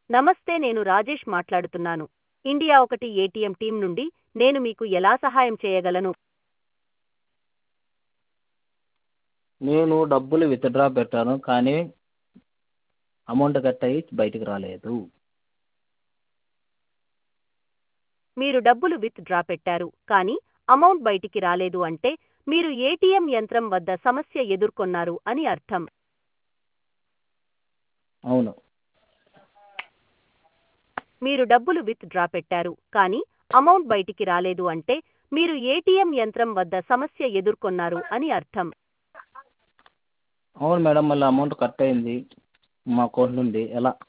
నమస్తే నేను రాజేష్ మాట్లాడుతున్నాను ఇండియా ఒకటి ఏటీఎం టీం నుండి నేను మీకు ఎలా సహాయం చేయగలను నేను డబ్బులు విత్డ్రా పెట్టాను కానీ అమౌంట్ కట్ అయ్యి బయటికి రాలేదు మీరు డబ్బులు విత్ డ్రా పెట్టారు కానీ అమౌంట్ బయటికి రాలేదు అంటే మీరు ఏటీఎం యంత్రం వద్ద సమస్య ఎదుర్కొన్నారు అని అర్థం అవును మీరు డబ్బులు విత్ డ్రా పెట్టారు కానీ అమౌంట్ బయటికి రాలేదు అంటే మీరు ఏటీఎం యంత్రం వద్ద సమస్య ఎదుర్కొన్నారు అని అర్థం అవును మేడం మళ్ళీ అమౌంట్ కట్ అయింది మా అకౌంట్ నుండి ఎలా